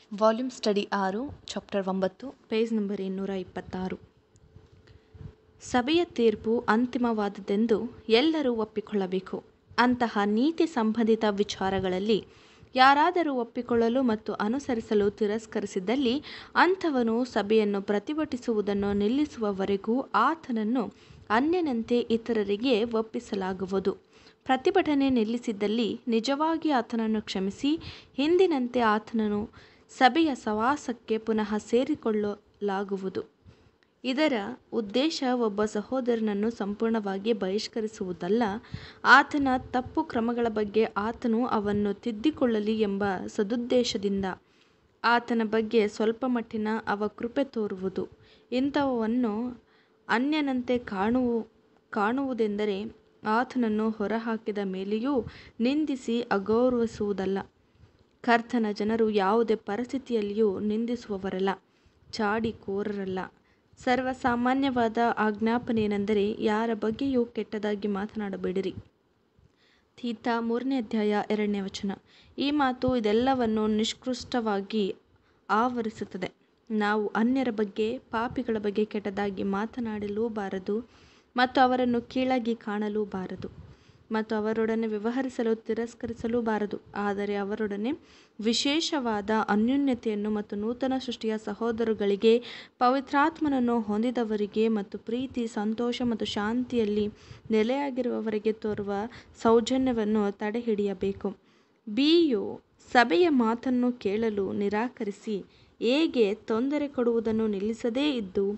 volume study ಆರು chapter ಒಂಬತ್ತು page number ಇನ್ನೂರ ಇಪ್ಪತ್ತಾರು ಸಭೆಯ ತೀರ್ಪು ಅಂತಿಮವಾದುದೆಂದು ಎಲ್ಲರೂ ಒಪ್ಪಿಕೊಳ್ಳಬೇಕು ಅಂತಹ ನೀತಿ ಸಂಬಂಧಿತ ವಿಚಾರಗಳಲ್ಲಿ ಯಾರಾದರೂ ಒಪ್ಪಿಕೊಳ್ಳಲು ಮತ್ತು ಅನುಸರಿಸಲು ತಿರಸ್ಕರಿಸಿದಲ್ಲಿ ಅಂಥವನು ಸಭೆಯನ್ನು ಪ್ರತಿಭಟಿಸುವುದನ್ನು ನಿಲ್ಲಿಸುವವರೆಗೂ ಆತನನ್ನು ಅನ್ಯನಂತೆ ಇತರರಿಗೆ ಒಪ್ಪಿಸಲಾಗುವುದು ಪ್ರತಿಭಟನೆ ನಿಲ್ಲಿಸಿದ್ದಲ್ಲಿ ನಿಜವಾಗಿ ಆತನನ್ನು ಕ್ಷಮಿಸಿ ಹಿಂದಿನಂತೆ ಆತನನ್ನು ಸಭೆಯ ಸವಾಸಕ್ಕೆ ಪುನಃ ಸೇರಿಕೊಳ್ಳಲಾಗುವುದು ಇದರ ಉದ್ದೇಶ ಒಬ್ಬ ಸಹೋದರನನ್ನು ಸಂಪೂರ್ಣವಾಗಿ ಬಹಿಷ್ಕರಿಸುವುದಲ್ಲ ಆತನ ತಪ್ಪು ಕ್ರಮಗಳ ಬಗ್ಗೆ ಆತನು ಅವನ್ನು ತಿದ್ದಿಕೊಳ್ಳಲಿ ಎಂಬ ಸದುದ್ದೇಶದಿಂದ ಆತನ ಬಗ್ಗೆ ಸ್ವಲ್ಪ ಮಟ್ಟಿನ ಅವಕೃಪೆ ತೋರುವುದು ಇಂಥವನ್ನು ಅನ್ಯನಂತೆ ಕಾಣುವು ಕಾಣುವುದೆಂದರೆ ಆತನನ್ನು ಹೊರಹಾಕಿದ ಮೇಲೆಯೂ ನಿಂದಿಸಿ ಅಗೌರವಿಸುವುದಲ್ಲ ಕರ್ತನ ಜನರು ಯಾವುದೇ ಪರಿಸ್ಥಿತಿಯಲ್ಲಿಯೂ ನಿಂದಿಸುವವರಲ್ಲ ಚಾಡಿಕೋರರಲ್ಲ ಸರ್ವಸಾಮಾನ್ಯವಾದ ಆಜ್ಞಾಪನೆಯೇನೆಂದರೆ ಯಾರ ಬಗ್ಗೆಯೂ ಕೆಟ್ಟದಾಗಿ ಮಾತನಾಡಬೇಡಿರಿ ತೀತ ಮೂರನೇ ಅಧ್ಯಾಯ ಎರಡನೇ ವಚನ ಈ ಮಾತು ಇದೆಲ್ಲವನ್ನು ನಿಷ್ಕೃಷ್ಟವಾಗಿ ಆವರಿಸುತ್ತದೆ ನಾವು ಅನ್ಯರ ಬಗ್ಗೆ ಪಾಪಿಗಳ ಬಗ್ಗೆ ಕೆಟ್ಟದಾಗಿ ಮಾತನಾಡಲೂಬಾರದು ಮತ್ತು ಅವರನ್ನು ಕೀಳಾಗಿ ಕಾಣಲೂಬಾರದು ಮತ್ತು ಅವರೊಡನೆ ವ್ಯವಹರಿಸಲು ತಿರಸ್ಕರಿಸಲೂಬಾರದು ಆದರೆ ಅವರೊಡನೆ ವಿಶೇಷವಾದ ಅನ್ಯೋನ್ಯತೆಯನ್ನು ಮತ್ತು ನೂತನ ಸೃಷ್ಟಿಯ ಸಹೋದರಗಳಿಗೆ ಪವಿತ್ರಾತ್ಮನನ್ನು ಹೊಂದಿದವರಿಗೆ ಮತ್ತು ಪ್ರೀತಿ ಸಂತೋಷ ಮತ್ತು ಶಾಂತಿಯಲ್ಲಿ ನೆಲೆಯಾಗಿರುವವರಿಗೆ ತೋರುವ ಸೌಜನ್ಯವನ್ನು ತಡೆಹಿಡಿಯಬೇಕು ಬಿಯು ಸಭೆಯ ಮಾತನ್ನು ಕೇಳಲು ನಿರಾಕರಿಸಿ ಹೇಗೆ ತೊಂದರೆ ಕೊಡುವುದನ್ನು ನಿಲ್ಲಿಸದೇ ಇದ್ದು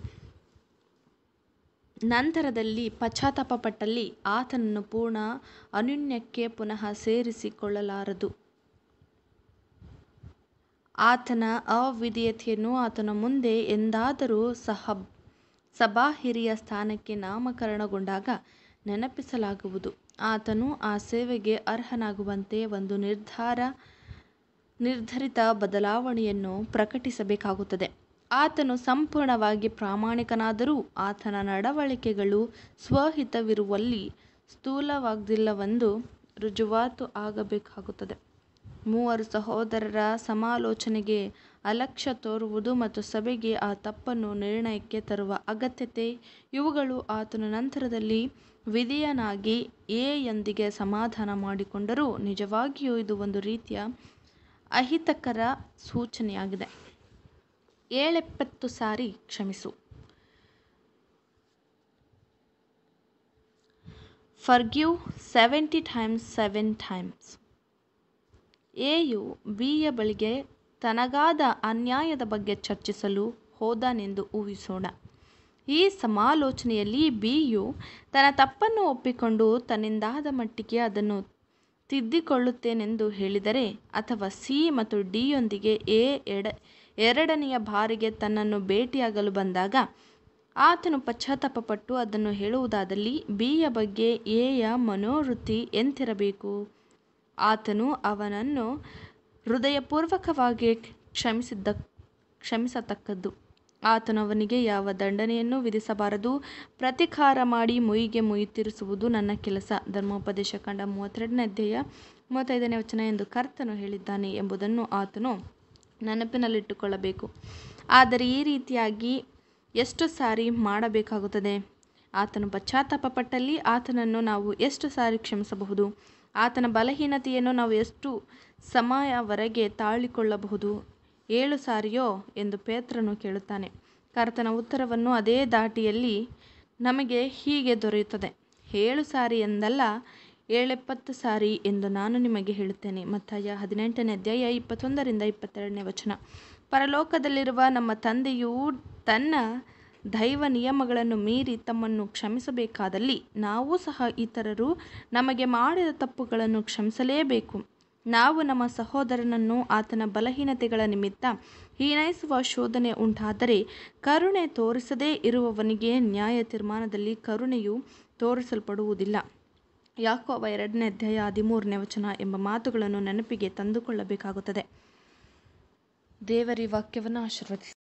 ನಂತರದಲ್ಲಿ ಪಶ್ಚಾತ್ತಾಪಪಟ್ಟಲ್ಲಿ ಆತನನ್ನು ಪೂರ್ಣ ಅನ್ಯೋನ್ಯಕ್ಕೆ ಪುನಃ ಸೇರಿಸಿಕೊಳ್ಳಲಾರದು ಆತನ ಅವಿಧೇಯತೆಯನ್ನು ಆತನ ಮುಂದೆ ಎಂದಾದರೂ ಸಹ ಸಭಾ ಹಿರಿಯ ಸ್ಥಾನಕ್ಕೆ ನಾಮಕರಣಗೊಂಡಾಗ ನೆನಪಿಸಲಾಗುವುದು ಆತನು ಆ ಸೇವೆಗೆ ಅರ್ಹನಾಗುವಂತೆ ಒಂದು ನಿರ್ಧಾರ ನಿರ್ಧರಿತ ಬದಲಾವಣೆಯನ್ನು ಪ್ರಕಟಿಸಬೇಕಾಗುತ್ತದೆ ಆತನು ಸಂಪೂರ್ಣವಾಗಿ ಪ್ರಾಮಾಣಿಕನಾದರೂ ಆತನ ನಡವಳಿಕೆಗಳು ಸ್ವಹಿತವಿರುವಲ್ಲಿ ಸ್ಥೂಲವಾಗುವುದಿಲ್ಲವೆಂದು ರುಜುವಾತು ಆಗಬೇಕಾಗುತ್ತದೆ ಮೂವರು ಸಹೋದರರ ಸಮಾಲೋಚನೆಗೆ ಅಲಕ್ಷ್ಯ ತೋರುವುದು ಮತ್ತು ಸಭೆಗೆ ಆ ತಪ್ಪನ್ನು ನಿರ್ಣಯಕ್ಕೆ ತರುವ ಅಗತ್ಯತೆ ಇವುಗಳು ಆತನು ನಂತರದಲ್ಲಿ ವಿಧೇಯನಾಗಿ ಎ ಯೊಂದಿಗೆ ಸಮಾಧಾನ ಮಾಡಿಕೊಂಡರೂ ನಿಜವಾಗಿಯೂ ಇದು ಒಂದು ರೀತಿಯ ಅಹಿತಕರ ಸೂಚನೆಯಾಗಿದೆ ಏಳೆಪ್ಪತ್ತು ಸಾರಿ ಕ್ಷಮಿಸು forgive seventy times seven times ಎಯು ಬಿಯ ಬಳಿಗೆ ತನಗಾದ ಅನ್ಯಾಯದ ಬಗ್ಗೆ ಚರ್ಚಿಸಲು ಹೋದನೆಂದು ಊಹಿಸೋಣ ಈ ಸಮಾಲೋಚನೆಯಲ್ಲಿ ಬಿಯು ತನ್ನ ತಪ್ಪನ್ನು ಒಪ್ಪಿಕೊಂಡು ತನ್ನಿಂದಾದ ಮಟ್ಟಿಗೆ ಅದನ್ನು ತಿದ್ದಿಕೊಳ್ಳುತ್ತೇನೆಂದು ಹೇಳಿದರೆ ಅಥವಾ ಸಿ ಮತ್ತು ಡಿಯೊಂದಿಗೆ ಎ ಎಡ ಎರಡನೆಯ ಬಾರಿಗೆ ತನ್ನನ್ನು ಭೇಟಿಯಾಗಲು ಬಂದಾಗ ಆತನು ಪಶ್ಚಾತ್ತಾಪಪಟ್ಟು ಅದನ್ನು ಹೇಳುವುದಾದಲ್ಲಿ ಬಿಯ ಬಗ್ಗೆ ಎಯ ಮನೋವೃತ್ತಿ ಎಂತಿರಬೇಕು ಆತನು ಅವನನ್ನು ಹೃದಯಪೂರ್ವಕವಾಗಿ ಕ್ಷಮಿಸಿದ್ದ ಕ್ಷಮಿಸತಕ್ಕದ್ದು ಆತನು ಅವನಿಗೆ ಯಾವ ದಂಡನೆಯನ್ನು ವಿಧಿಸಬಾರದು ಪ್ರತಿಕಾರ ಮಾಡಿ ಮುಯಿಗೆ ಮುಯಿ ತೀರಿಸುವುದು ನನ್ನ ಕೆಲಸ ಧರ್ಮೋಪದೇಶ ಕಂಡ ಮೂವತ್ತೆರಡನೇ ಅಧ್ಯಾಯ ಮೂವತ್ತೈದನೇ ವಚನ ಎಂದು ಕರ್ತನು ಹೇಳಿದ್ದಾನೆ ಎಂಬುದನ್ನು ಆತನು ನೆನಪಿನಲ್ಲಿಟ್ಟುಕೊಳ್ಳಬೇಕು ಆದರೆ ಈ ರೀತಿಯಾಗಿ ಎಷ್ಟು ಸಾರಿ ಮಾಡಬೇಕಾಗುತ್ತದೆ ಆತನು ಪಶ್ಚಾತ್ತಾಪಪಟ್ಟಲ್ಲಿ ಆತನನ್ನು ನಾವು ಎಷ್ಟು ಸಾರಿ ಕ್ಷಮಿಸಬಹುದು ಆತನ ಬಲಹೀನತೆಯನ್ನು ನಾವು ಎಷ್ಟು ಸಮಯವರೆಗೆ ತಾಳಿಕೊಳ್ಳಬಹುದು ಏಳು ಸಾರಿಯೋ ಎಂದು ಪೇತ್ರನು ಕೇಳುತ್ತಾನೆ ಕರ್ತನ ಉತ್ತರವನ್ನು ಅದೇ ದಾಟಿಯಲ್ಲಿ ನಮಗೆ ಹೀಗೆ ದೊರೆಯುತ್ತದೆ ಏಳು ಸಾರಿ ಎಂದಲ್ಲ ಏಳೆಪ್ಪತ್ತು ಸಾರಿ ಎಂದು ನಾನು ನಿಮಗೆ ಹೇಳುತ್ತೇನೆ ಮತ್ತಾಯ ಹದಿನೆಂಟನೇ ಅಧ್ಯಾಯ ಇಪ್ಪತ್ತೊಂದರಿಂದ ಇಪ್ಪತ್ತೆರಡನೇ ವಚನ ಪರಲೋಕದಲ್ಲಿರುವ ನಮ್ಮ ತಂದೆಯು ತನ್ನ ದೈವ ನಿಯಮಗಳನ್ನು ಮೀರಿ ತಮ್ಮನ್ನು ಕ್ಷಮಿಸಬೇಕಾದಲ್ಲಿ ನಾವು ಸಹ ಇತರರು ನಮಗೆ ಮಾಡಿದ ತಪ್ಪುಗಳನ್ನು ಕ್ಷಮಿಸಲೇಬೇಕು ನಾವು ನಮ್ಮ ಸಹೋದರನನ್ನು ಆತನ ಬಲಹೀನತೆಗಳ ನಿಮಿತ್ತ ಹೀನೈಸುವ ಶೋಧನೆ ಉಂಟಾದರೆ ಕರುಣೆ ತೋರಿಸದೇ ಇರುವವನಿಗೆ ನ್ಯಾಯ ತೀರ್ಮಾನದಲ್ಲಿ ಕರುಣೆಯು ತೋರಿಸಲ್ಪಡುವುದಿಲ್ಲ ಯಾಕೋಬ ಎರಡನೇ ಅಧ್ಯಾಯ ಹದಿಮೂರನೇ ವಚನ ಎಂಬ ಮಾತುಗಳನ್ನು ನೆನಪಿಗೆ ತಂದುಕೊಳ್ಳಬೇಕಾಗುತ್ತದೆ ದೇವರಿ ವಾಕ್ಯವನ್ನು ಆಶೀರ್ವದಿಸಿ